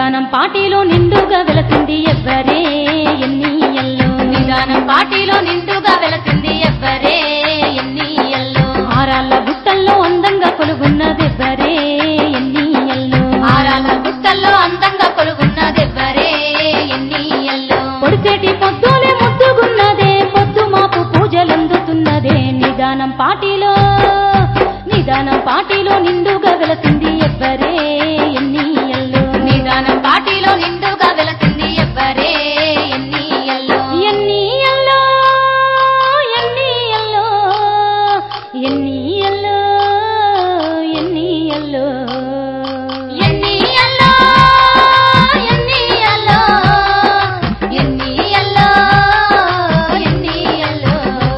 నిదానం పాటిలో నిండుగా వెలసింది ఎవ్వరే ఎన్ని ఎల్లో నిదానం పాటిలో నిండుగా వెలసింది ఎవ్వరే ఎన్ని ఎల్లో ఆరాళ్ళ గుట్టల్లో అందంగా కొలుగున్నదెవ్వరే ఎన్ని ఎల్లో ఆరాల గుట్టల్లో అందంగా కొలుగున్నదెవ్వరే ఎన్ని ఎల్లో పొడిసేటి పొద్దులే ముద్దుగున్నదే పొద్దు మాపు పూజలందుతున్నదే నిదానం పాటిలో నిదానం పాటిలో నిండుగా వెలసింది ఎవ్వరే ఎన్ని ఎల్లో నిదానం పాటిలో నిండుగా వెలసింది ఎవ్వరే ఎన్ని ఎల్లో ఎన్ని ఎల్లో ఎన్ని ఎల్లో ఎన్ని ఎల్లో ఎన్ని ఎల్లో ఎన్ని ఎల్లో ఎన్ని ఎల్లో ఎన్ని ఎల్లో ఎన్ని ఎల్లో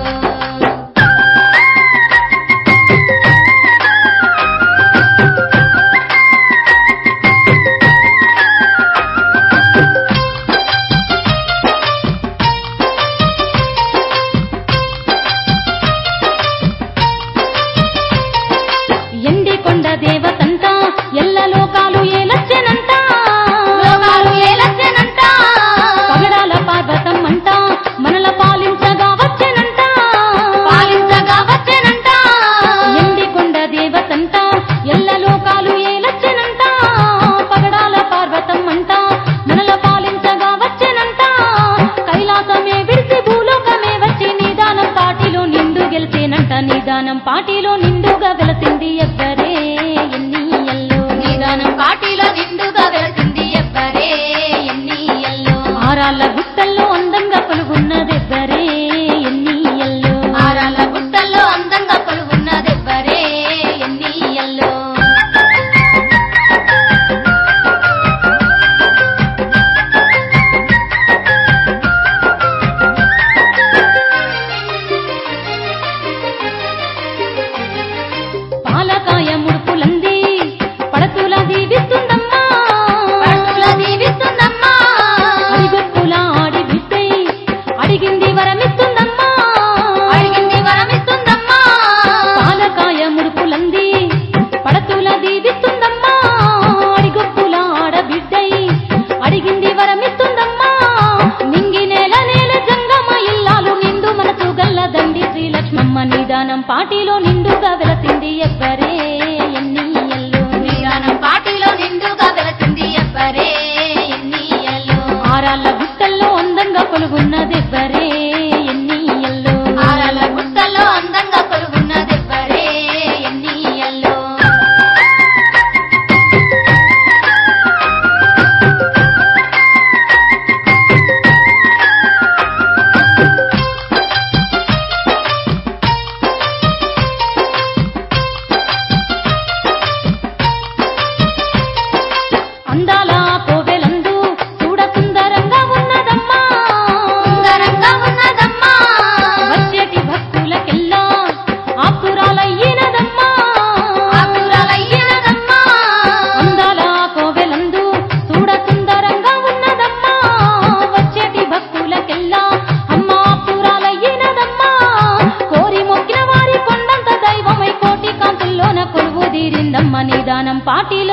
ఎండి కొండ దేవతంట ఎల్ల లోకాలు ఏలచ్చనంట లోకాలు ఏలచ్చనంట పగడాల పార్వతం అంట మనల పాలించగా వచ్చెనంట పాలించగా వచ్చెనంట ఎండి కొండ దేవతంట ఎల్ల లోకాలు ఏలచ్చనంట పగడాల పార్వతం అంట మనల పాలించగా వచ్చెనంట కైలాసమే విడిచి భూలోకమే వచ్చి నిదానం పాటిలో నిండు గెలిచేనంట నిదానం పాటిలో నిండుగా వెలసింది ఎవ్వరే ఎన్ని ఎల్లో నిదానం పాటిలో నిండుగా వెలసింది ఎవ్వరే ఎన్ని ఎల్లో ఆరాళ్ళ గుట్టల్లో అందంగా కొలుగున్నదెవ్వరే ఎన్ని ఎల్లో ఆరాల గుట్టల్లో అందంగా కొలుగున్నదెవ్వరే ఎన్ని ఎల్లో పాలకాయ ముడుపులంది పడతుల దీవిస్తుందమ్మా పడుతుల దీవిస్తుందమ్మా అడిగొప్పుల ఆడి బిడ్డై అడిగింది వరమిస్తుందమ్మా అడిగింది వరమిస్తుందమ్మా పాలకాయ ముడుపులంది పడతుల దీవిస్తుందమ్మా అడిగొప్పుల ఆడబిడ్డై అడిగింది వరమిస్తుందమ్మా నింగి నేల నేల జంగమ ఇల్లాలు నిండు మనసు గల్ల దండి శ్రీలక్ష్మమ్మ నిదానం పాటిలో నిండుగా వెలసింది ఎవ్వరే ఎన్ని ఎల్లో నిదానం పాటిలో నిండుగా వెలసింది ఎవ్వరే ఎన్ని ఎల్లో ఆరాళ్ళ గుట్టల్లో అందంగా కొలుగున్నదెవ్వరే ఎన్ని ఎల్లో ఆరాల గుట్టల్లో అందంగా కొలుగున్నదెవ్వరే ఎన్ని ఎల్లో అందాల కోవెలందు చూడ సుందరంగా ఉన్నదమ్మా సుందరంగా ఉన్నదమ్మా వచ్చేటి భక్తులకెల్లా ఆపురాలయ్యినదమ్మా ఆకురాలయ్యినదమ్మా అందాల కోవెలందు చూడ సుందరంగా ఉన్నదమ్మా వచ్చేటి భక్తులకెల్లా అమ్మ ఆపురాలయ్యినదమ్మా కోరి మొక్కిన వారి కొండంత దైవమై కోటి కాంతుల్లోన కొలువు తీరిందమ్మ నిదానం పాటిలో